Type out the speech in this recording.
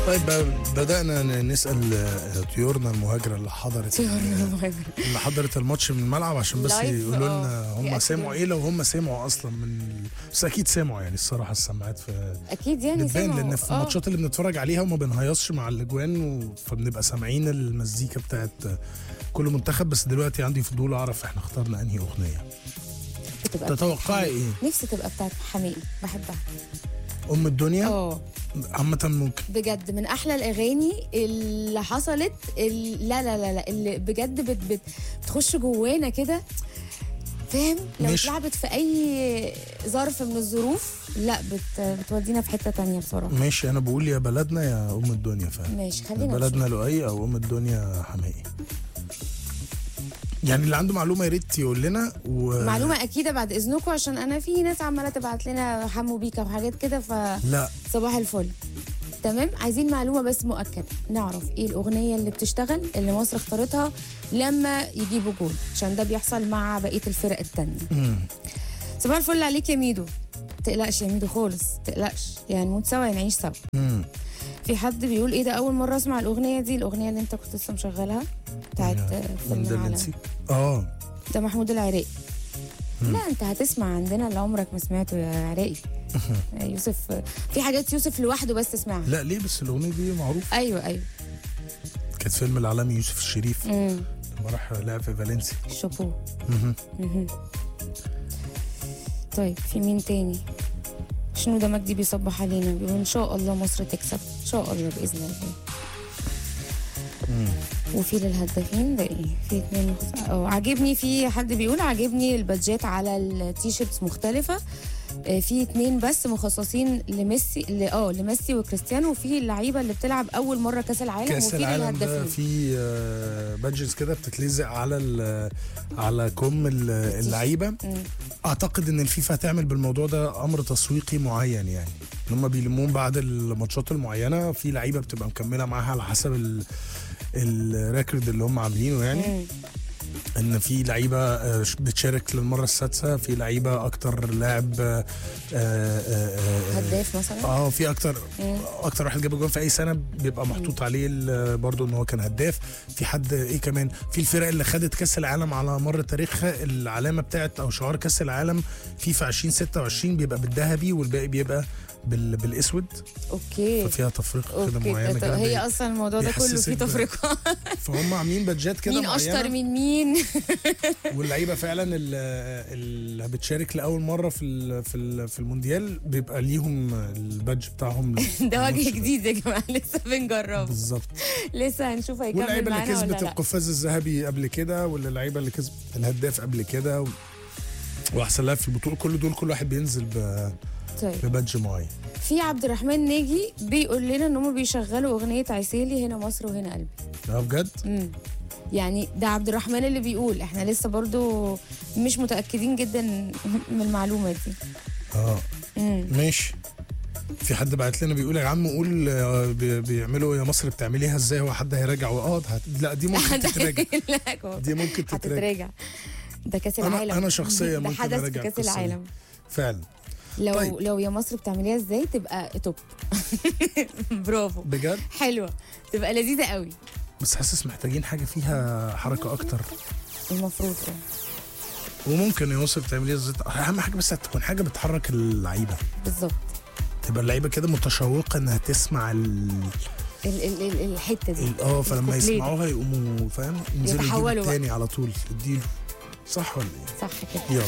طيب ب- بدأنا ن- نسأل آه، طيورنا المهاجرة اللي حضرت اللي حضرت الماتش من الملعب عشان بس لايف، يقولوا لنا آه، هم يأكدوا. سمعوا ايه لو هم سمعوا اصلا من ال- بس اكيد سمعوا يعني الصراحة السماعات في اكيد يعني بتبان سمعوا. لان في آه. الماتشات اللي بنتفرج عليها وما بنهيصش مع الاجوان و- فبنبقى سامعين المزيكا بتاعت كل منتخب بس دلوقتي عندي فضول اعرف احنا اخترنا انهي اغنيه بتبقى تتوقعي ايه نفسي تبقى بتاعت حماقي بحبها ام الدنيا اه عامه ممكن بجد من احلى الاغاني اللي حصلت ال- لا لا لا لا اللي بجد بت بت بتخش جوانا كده فاهم لو مش- اتلعبت في اي ظرف من الظروف لا بت بتودينا في حته تانية بصراحه ماشي انا بقول يا بلدنا يا ام الدنيا فاهم ماشي يا خلينا بلدنا نشوف. لؤي او ام الدنيا حماقي يعني اللي عنده معلومه يا ريت يقول لنا و... معلومه اكيده بعد اذنكم عشان انا في ناس عماله تبعت لنا حمو بيكا وحاجات كده لا فصباح الفل تمام عايزين معلومه بس مؤكده نعرف ايه الاغنيه اللي بتشتغل اللي مصر اختارتها لما يجيبوا جول عشان ده بيحصل مع بقيه الفرق التانية مم. صباح الفل عليك يا ميدو تقلقش يا ميدو خالص تقلقش يعني نموت سوا يا نعيش سوا مم. في حد بيقول ايه ده اول مره اسمع الاغنيه دي الاغنيه اللي انت كنت لسه مشغلها بتاعت يا فيلم من ده اللي العالم نسيت اه ده محمود العراقي لا انت هتسمع عندنا اللي عمرك ما سمعته يا عراقي يا يوسف في حاجات يوسف لوحده بس تسمعها لا ليه بس الاغنيه دي معروفه ايوه ايوه كانت فيلم العالمي يوسف الشريف امم لما راح لعب في فالنسيا شابو مهم. مهم. طيب في مين تاني شنو ده مجدي بيصبح علينا بيقول ان شاء الله مصر تكسب ان شاء الله باذن الله وفي للهدافين ده ايه في اتنين مخص... اه عاجبني في حد بيقول عاجبني البادجات على التيشيرتس مختلفه آه، في اتنين بس مخصصين لميسي ل- اه لميسي وكريستيانو وفي اللعيبه اللي بتلعب اول مره كاس العالم كاس وفي العالم ده للهدافين في بادجز كده بتتلزق على ال- على كم ال- اللعيبه مم. اعتقد ان الفيفا هتعمل بالموضوع ده امر تسويقي معين يعني ان هم بيلموهم بعد الماتشات المعينه في لعيبه بتبقى مكمله معاها على حسب ال الريكورد اللي هم عاملينه يعني مم. ان في لعيبه آه، بتشارك للمره السادسه في لعيبه اكتر لاعب آه، آه، آه، هداف مثلا اه في اكتر مم. اكتر واحد جاب جون في اي سنه بيبقى محطوط عليه ال- برضو ان هو كان هداف في حد ايه كمان في الفرق اللي خدت كاس العالم على مر تاريخها العلامه بتاعت او شعار كاس العالم فيفا 2026 بيبقى بالذهبي والباقي بيبقى بال... بالاسود اوكي ففيها تفرقه كده اوكي معينه ده- كده هي بي- اصلا الموضوع ده كله فيه بيحسسك ب- تفرقه فهم عاملين بادجات كده مين معينه اشطر من مين واللعيبه فعلا ال- اللي بتشارك لاول مره في ال- في ال- في المونديال بيبقى ليهم البادج بتاعهم ده الماتش وجه جديد يا جماعه لسه بنجربه بالظبط لسه هنشوف هيكمل واللعيبه اللي معانا ولا كسبت لا القفاز الذهبي قبل كده واللعيبه اللي كسبت الهداف قبل كده و... واحسن لاعب في البطوله كل دول كل واحد بينزل ب... طيب ببادج معين في عبد الرحمن ناجي بيقول لنا ان هم بيشغلوا اغنيه عسيلي هنا مصر وهنا قلبي اه بجد امم يعني ده عبد الرحمن اللي بيقول احنا لسه برضو مش متاكدين جدا من المعلومه دي اه امم ماشي في حد بعت لنا بيقول يا عم قول آه، بي- بيعملوا يا مصر بتعمليها ازاي هو حد هيراجع اه ده هت- لا دي ممكن تتراجع لا دي ممكن تتراجع هتتراجع ده كاس أنا- العالم أنا شخصيا ده ممكن حدث أراجع في كاس القصة دي. العالم فعلا لو طيب. لو يا مصر بتعمليها ازاي تبقى توب برافو بجد حلوه تبقى لذيذه قوي بس حاسس محتاجين حاجه فيها حركه اكتر المفروض اه وممكن يا مصر تعمليها ازاي اهم حاجه بس تكون حاجه بتحرك اللعيبه بالظبط تبقى اللعيبه كده متشوقه انها تسمع ال ال- ال- ال- الحته دي ال- اه فلما الكوبليه ده. يسمعوها يقوموا فاهم ينزلوا يتحولوا يجيبوا بقى. التاني على طول اديله صح ولا ايه؟ صح كده يلا